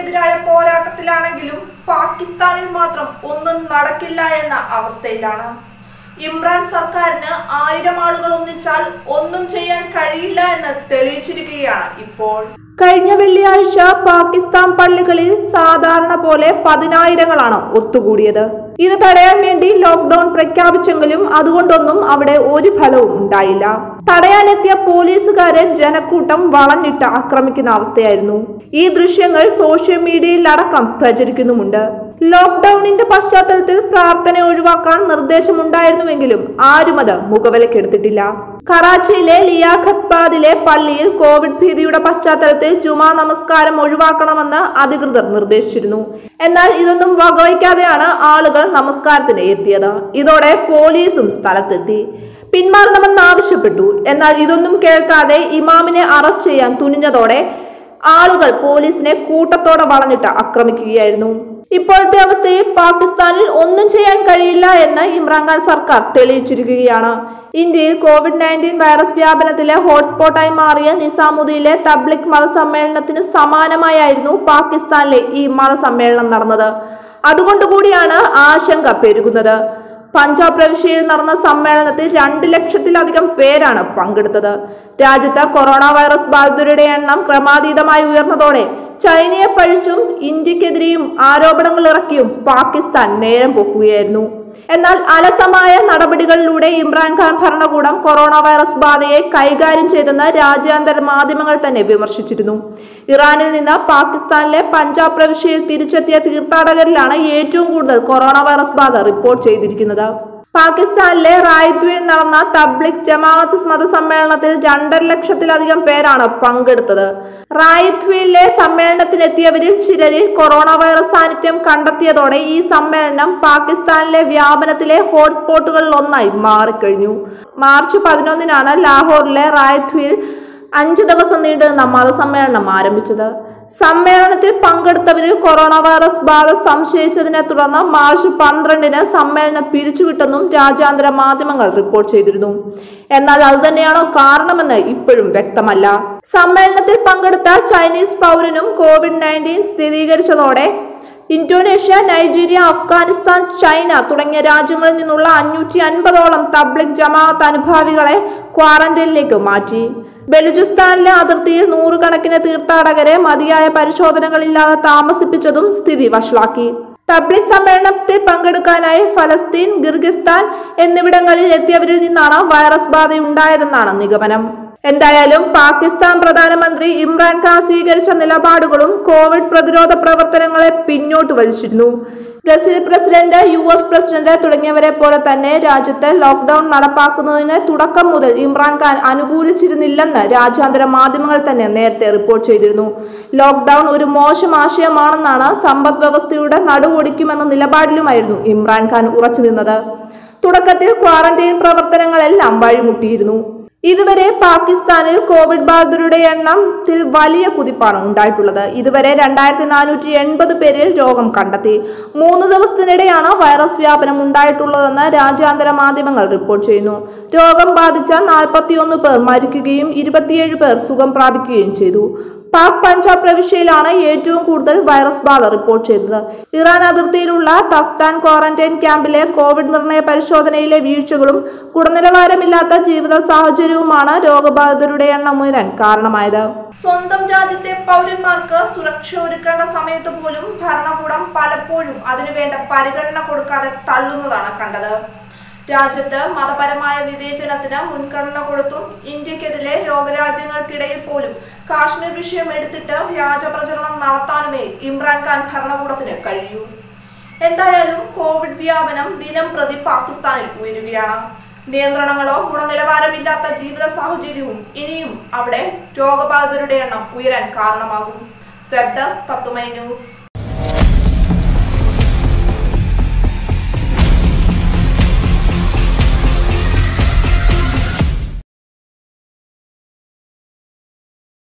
കോവിഡിനെതിരായ പോരാട്ടത്തിലാണെങ്കിലും പാകിസ്ഥാനിൽ മാത്രം ഒന്നും നടക്കില്ല എന്ന അവസ്ഥയിലാണ് ഇമ്രാൻ സർക്കാരിന് ആയിരം ആളുകൾ ഒന്നിച്ചാൽ ഒന്നും ചെയ്യാൻ കഴിയില്ല എന്ന് തെളിയിച്ചിരിക്കുകയാണ് ഇപ്പോൾ കഴിഞ്ഞ വെള്ളിയാഴ്ച പാകിസ്ഥാൻ പള്ളികളിൽ സാധാരണ പോലെ പതിനായിരങ്ങളാണ് ഒത്തുകൂടിയത് ഇത് തടയാൻ വേണ്ടി ലോക്ക്ഡൌൺ പ്രഖ്യാപിച്ചെങ്കിലും അതുകൊണ്ടൊന്നും അവിടെ ഒരു ഫലവും ഉണ്ടായില്ല തടയാനെത്തിയ പോലീസുകാരെ ജനക്കൂട്ടം വളഞ്ഞിട്ട് ആക്രമിക്കുന്ന അവസ്ഥയായിരുന്നു ഈ ദൃശ്യങ്ങൾ സോഷ്യൽ മീഡിയയിൽ അടക്കം പ്രചരിക്കുന്നുമുണ്ട് ലോക്ക്ഡൌണിന്റെ പശ്ചാത്തലത്തിൽ പ്രാർത്ഥന ഒഴിവാക്കാൻ നിർദ്ദേശമുണ്ടായിരുന്നുവെങ്കിലും ആരും അത് മുഖവിലക്കെടുത്തിട്ടില്ല കറാച്ചിയിലെ ലിയാഖത്ബാദിലെ പള്ളിയിൽ കോവിഡ് ഭീതിയുടെ പശ്ചാത്തലത്തിൽ ജുമാ നമസ്കാരം ഒഴിവാക്കണമെന്ന് അധികൃതർ നിർദ്ദേശിച്ചിരുന്നു എന്നാൽ ഇതൊന്നും വകവയ്ക്കാതെയാണ് ആളുകൾ നമസ്കാരത്തിന് എത്തിയത് ഇതോടെ പോലീസും സ്ഥലത്തെത്തി പിന്മാറണമെന്ന് ആവശ്യപ്പെട്ടു എന്നാൽ ഇതൊന്നും കേൾക്കാതെ ഇമാമിനെ അറസ്റ്റ് ചെയ്യാൻ തുനിഞ്ഞതോടെ ആളുകൾ പോലീസിനെ കൂട്ടത്തോടെ വളഞ്ഞിട്ട് ആക്രമിക്കുകയായിരുന്നു ഇപ്പോഴത്തെ അവസ്ഥയിൽ പാകിസ്ഥാനിൽ ഒന്നും ചെയ്യാൻ കഴിയില്ല എന്ന് ഇമ്രാൻഖാൻ സർക്കാർ തെളിയിച്ചിരിക്കുകയാണ് ഇന്ത്യയിൽ കോവിഡ് നയൻറ്റീൻ വൈറസ് വ്യാപനത്തിലെ ഹോട്ട്സ്പോട്ടായി മാറിയ നിസാമുദ്ദീനിലെ തബ്ലിക് മതസമ്മേളനത്തിന് സമാനമായായിരുന്നു പാകിസ്ഥാനിലെ ഈ മതസമ്മേളനം നടന്നത് അതുകൊണ്ടുകൂടിയാണ് ആശങ്ക പെരുകുന്നത് പഞ്ചാബ് പ്രവിശ്യയിൽ നടന്ന സമ്മേളനത്തിൽ രണ്ട് ലക്ഷത്തിലധികം പേരാണ് പങ്കെടുത്തത് രാജ്യത്ത് കൊറോണ വൈറസ് ബാധിതരുടെ എണ്ണം ക്രമാതീതമായി ഉയർന്നതോടെ ചൈനയെ പഴിച്ചും ഇന്ത്യക്കെതിരെയും ആരോപണങ്ങൾ ഇറക്കിയും പാകിസ്ഥാൻ നേരം പോക്കുകയായിരുന്നു എന്നാൽ അലസമായ നടപടികളിലൂടെ ഇമ്രാൻഖാൻ ഭരണകൂടം കൊറോണ വൈറസ് ബാധയെ കൈകാര്യം ചെയ്തെന്ന് രാജ്യാന്തര മാധ്യമങ്ങൾ തന്നെ വിമർശിച്ചിരുന്നു ഇറാനിൽ നിന്ന് പാകിസ്ഥാനിലെ പഞ്ചാബ് പ്രവിശ്യയിൽ തിരിച്ചെത്തിയ തീർത്ഥാടകരിലാണ് ഏറ്റവും കൂടുതൽ കൊറോണ വൈറസ് ബാധ റിപ്പോർട്ട് ചെയ്തിരിക്കുന്നത് പാകിസ്ഥാനിലെ റായ്ത്വയിൽ നടന്ന തബ്ലിക് ജമാഅത്ത് മതസമ്മേളനത്തിൽ രണ്ടര ലക്ഷത്തിലധികം പേരാണ് പങ്കെടുത്തത് റായ്ത്വയിലെ സമ്മേളനത്തിനെത്തിയവരിൽ ചിലരിൽ കൊറോണ വൈറസ് സാന്നിധ്യം കണ്ടെത്തിയതോടെ ഈ സമ്മേളനം പാകിസ്ഥാനിലെ വ്യാപനത്തിലെ ഹോട്ട്സ്പോട്ടുകളിൽ ഒന്നായി മാറിക്കഴിഞ്ഞു മാർച്ച് പതിനൊന്നിനാണ് ലാഹോറിലെ റായ്ത്വയിൽ അഞ്ചു ദിവസം നീണ്ടുനിന്ന മതസമ്മേളനം ആരംഭിച്ചത് സമ്മേളനത്തിൽ പങ്കെടുത്തവരിൽ കൊറോണ വൈറസ് ബാധ സംശയിച്ചതിനെ തുടർന്ന് മാർച്ച് പന്ത്രണ്ടിന് സമ്മേളനം പിരിച്ചുവിട്ടെന്നും രാജ്യാന്തര മാധ്യമങ്ങൾ റിപ്പോർട്ട് ചെയ്തിരുന്നു എന്നാൽ അതുതന്നെയാണോ കാരണമെന്ന് ഇപ്പോഴും വ്യക്തമല്ല സമ്മേളനത്തിൽ പങ്കെടുത്ത ചൈനീസ് പൗരനും കോവിഡ് നയൻറ്റീൻ സ്ഥിരീകരിച്ചതോടെ ഇന്തോനേഷ്യ നൈജീരിയ അഫ്ഗാനിസ്ഥാൻ ചൈന തുടങ്ങിയ രാജ്യങ്ങളിൽ നിന്നുള്ള അഞ്ഞൂറ്റി അൻപതോളം തബ്ലിക് ജമാഅത്ത് അനുഭാവികളെ ക്വാറന്റൈനിലേക്ക് മാറ്റി ബലൂചിസ്ഥാനിലെ അതിർത്തിയിൽ നൂറുകണക്കിന് തീർത്ഥാടകരെ മതിയായ പരിശോധനകളില്ലാതെ താമസിപ്പിച്ചതും സ്ഥിതി വഷളാക്കി തബ്ലിക് സമ്മേളനത്തിൽ പങ്കെടുക്കാനായി ഫലസ്തീൻ ഗിർഗിസ്ഥാൻ എന്നിവിടങ്ങളിൽ എത്തിയവരിൽ നിന്നാണ് വൈറസ് ബാധയുണ്ടായതെന്നാണ് നിഗമനം എന്തായാലും പാകിസ്ഥാൻ പ്രധാനമന്ത്രി ഇമ്രാൻഖാൻ സ്വീകരിച്ച നിലപാടുകളും കോവിഡ് പ്രതിരോധ പ്രവർത്തനങ്ങളെ പിന്നോട്ട് വലിച്ചിരുന്നു Brazil president U S president തുടങ്ങിയവരെ പോലെ തന്നെ രാജ്യത്ത് ലോക്ക്ഡൌൺ നടപ്പാക്കുന്നതിന് തുടക്കം മുതൽ ഇമ്രാൻഖാൻ അനുകൂലിച്ചിരുന്നില്ലെന്ന് രാജ്യാന്തര മാധ്യമങ്ങൾ തന്നെ നേരത്തെ റിപ്പോർട്ട് ചെയ്തിരുന്നു ലോക്ക്ഡൌൺ ഒരു മോശം ആശയമാണെന്നാണ് സമ്പദ് വ്യവസ്ഥയുടെ നടുവൊടിക്കുമെന്ന നിലപാടിലുമായിരുന്നു ഇമ്രാൻഖാൻ ഉറച്ചു നിന്നത് തുടക്കത്തിൽ ക്വാറന്റൈൻ പ്രവർത്തനങ്ങളെല്ലാം വഴിമുട്ടിയിരുന്നു ഇതുവരെ പാകിസ്ഥാനിൽ കോവിഡ് ബാധിതരുടെ എണ്ണത്തിൽ വലിയ കുതിപ്പാണ് ഉണ്ടായിട്ടുള്ളത് ഇതുവരെ രണ്ടായിരത്തി നാനൂറ്റി എൺപത് പേരിൽ രോഗം കണ്ടെത്തി മൂന്ന് ദിവസത്തിനിടെയാണ് വൈറസ് വ്യാപനം ഉണ്ടായിട്ടുള്ളതെന്ന് രാജ്യാന്തര മാധ്യമങ്ങൾ റിപ്പോർട്ട് ചെയ്യുന്നു രോഗം ബാധിച്ച നാൽപ്പത്തിയൊന്ന് പേർ മരിക്കുകയും ഇരുപത്തിയേഴ് പേർ സുഖം പ്രാപിക്കുകയും ചെയ്തു പാക് പഞ്ചാബ് പ്രവിശ്യയിലാണ് ഏറ്റവും കൂടുതൽ വൈറസ് ബാധ റിപ്പോർട്ട് ചെയ്തത് ഇറാൻ അതിർത്തിയിലുള്ള തഫ്താൻ ക്വാറന്റൈൻ ക്യാമ്പിലെ കോവിഡ് നിർണയ പരിശോധനയിലെ വീഴ്ചകളും ഗുണനിലവാരമില്ലാത്ത ജീവിത സാഹചര്യവുമാണ് രോഗബാധിതരുടെ എണ്ണം ഉയരാൻ കാരണമായത് സ്വന്തം രാജ്യത്തെ പൗരന്മാർക്ക് സുരക്ഷ ഒരുക്കേണ്ട സമയത്ത് പോലും ഭരണകൂടം പലപ്പോഴും അതിനുവേണ്ട പരിഗണന കൊടുക്കാതെ തള്ളുന്നതാണ് കണ്ടത് രാജ്യത്ത് മതപരമായ വിവേചനത്തിന് മുൻഗണന കൊടുത്തും ഇന്ത്യക്കെതിരെ ലോകരാജ്യങ്ങൾക്കിടയിൽ പോലും കാശ്മീർ വിഷയം എടുത്തിട്ട് വ്യാജ പ്രചരണം നടത്താനുമേ ഇമ്രാൻഖാൻ ഭരണകൂടത്തിന് കഴിയൂ എന്തായാലും കോവിഡ് വ്യാപനം ദിനം പ്രതി പാകിസ്ഥാനിൽ ഉയരുകയാണ് നിയന്ത്രണങ്ങളോ ഗുണനിലവാരമില്ലാത്ത ജീവിത സാഹചര്യവും ഇനിയും അവിടെ രോഗബാധിതരുടെ എണ്ണം ഉയരാൻ കാരണമാകും വെബ് ഡെസ്ക് തത്തുമൈ ന്യൂസ്